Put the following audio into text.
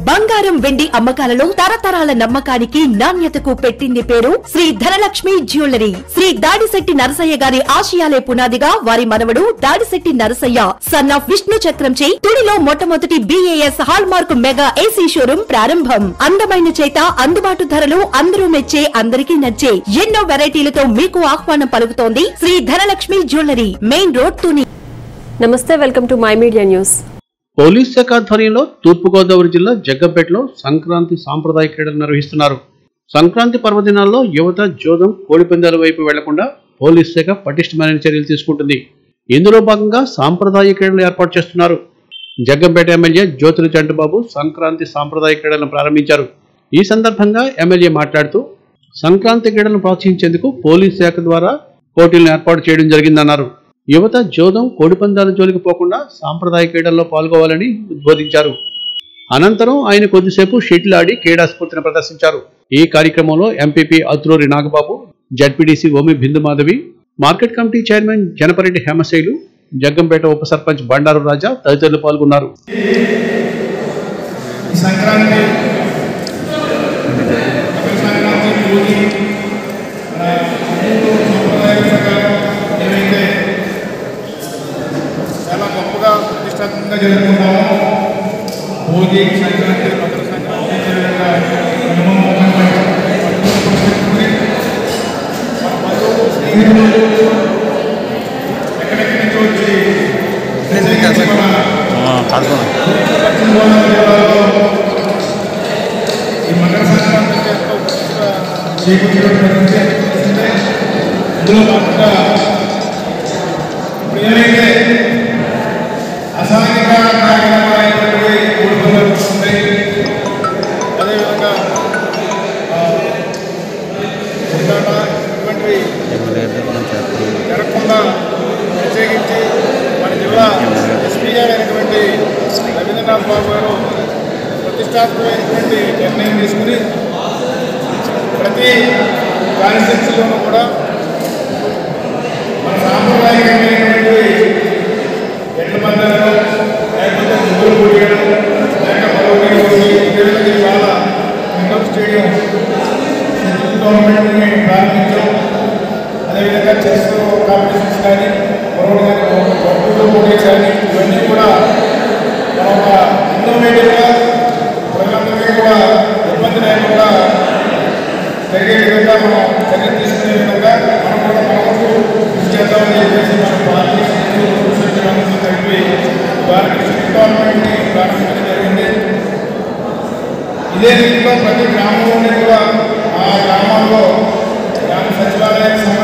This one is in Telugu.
బంగారం వెండి అమ్మకాలలో తరతరాల నమ్మకానికి నాణ్యతకు పెట్టింది పేరు శ్రీ ధనలక్ష్మి జ్యువెలరీ శ్రీ దాడిశెట్టి నరసయ్య గారి ఆశయాలే పునాదిగా వారి మనవడు దాడిశెట్టి నరసయ్య సన్ ఆఫ్ విష్ణు చక్రంచే తుడిలో మొట్టమొదటి BAS hallmark mega AC showroom ప్రారంభం అందమైన చేత అందుబాటు ధరలు అందరూ మెచ్చే అందరికీ నచ్చే ఎన్నో వెరైటీలతో మీకు ఆహ్వానం పలుకుతోంది Sri Dhanalakshmi jewellery main road Tuni నమస్తే welcome to my media news police శాఖ ఆధ్వర్యంలో తూర్పుగోదావరి జిల్లా జగ్గంపేటలో సంక్రాంతి సాంప్రదాయ క్రీడలు నిర్వహిస్తున్నారు సంక్రాంతి పర్వదినాల్లో యువత జోదం కోడిపందాల వైపు వెళ్లకుండా పోలీస్ శాఖ పటిష్టమైన చర్యలు తీసుకుంటుంది ఇందులో భాగంగా సాంప్రదాయ క్రీడలు ఏర్పాటు చేస్తున్నారు జగ్గంపేట ఎమ్మెల్యే జ్యోతుల చంటబాబు సంక్రాంతి సాంప్రదాయ క్రీడలను ప్రారంభించారు ఈ సందర్భంగా ఎమ్మెల్యే మాట్లాడుతూ సంక్రాంతి క్రీడలను ప్రోత్సహించేందుకు పోలీస్ శాఖ ద్వారా పోటీలను ఏర్పాటు చేయడం జరిగిందన్నారు యువత జోదం కోడిపందాల జోలికి పోకుండా సాంప్రదాయ క్రీడల్లో పాల్గొవాలని ఉద్బోధించారు అనంతరం ఆయన కొద్దిసేపు షటిల్ ఆడి క్రీడా స్ఫూర్తిని ప్రదర్శించారు ఈ కార్యక్రమంలో MPP Athuluri Nagababu ZPTC Omi Bindumadhavi market committee chairman Janapareddy Hemasailu Jaggampeta ఉప సర్పంచ్ బండారు రాజా తదితరులు పాల్గొన్నారు ఈ సంక్రాంతి మకర సంక్రాంతి భోగి మన హిందూ సంప్రదాయం ప్రకారం ఏవైతే చాలా గొప్పగా ప్రతిష్టాత్మకంగా జరుపుకుంటామో భోగి సంక్రాంతి మకర సంక్రాంతి అదేవిధంగా కనుమ, మొహరం, పట్టుకుని మన బంధువులు స్నేహితులు ఎక్కడెక్కడి నుంచి వచ్చి ప్రత్యేకించి మన పశ్చిమ గోదావరి జిల్లాలో ఈ మకర సంక్రాంతి ఎంతో గొప్పగా చేకూర్చడం జరిగింది ఇందులో భాగంగా ఇప్పుడు ఏవైతే అసాంఘిక కార్యక్రమాలైనటువంటి కోడిపందాలు వస్తున్నాయి అదేవిధంగా ఆ, కొట్లాట ఇటువంటివి జరగకుండా ప్రత్యేకించి మన జిల్లా ఎస్పీ గారు అయినటువంటి రవీంద్రనాథ్ బాబు గారు ప్రతిష్టాత్మకమైనటువంటి నిర్ణయం తీసుకుని ప్రతి కాన్స్టిట్యూన్సీలోనూ కూడా మన సాంప్రదాయకమైనటువంటి ఎడ్ల పందాలు లేకపోతే ముగ్గురు పోటీలు లేక మరొకటి పోటీ ఇదేవిధంగా ఇవాళ ఇండోర్ స్టేడియం టోర్నమెంట్ని ప్రారంభించాం అదేవిధంగా చెస్ కాంపిటీషన్స్ కానీ మరొకటి కానీ కంప్యూటర్ పోటీ కానీ ఇవన్నీ కూడా మన ఒక ఇన్నోవేటివ్గా ప్రజలందరికీ కూడా ఇబ్బంది లేకుండా జరిగే విధంగా మనం చర్యలు తీసుకునే విధంగా మనం కూడా మన వంతు కృషి చేద్దామని చెప్పేసి మన పార్టీ సభ్యులందరూ కలిపి వారికి టోర్నమెంట్ని ప్రారంభించడం జరిగింది ఇదే రీతిలో ప్రతి గ్రామంలోనే కూడా ఆ గ్రామాల్లో గ్రామ సచివాలయానికి సంబంధించి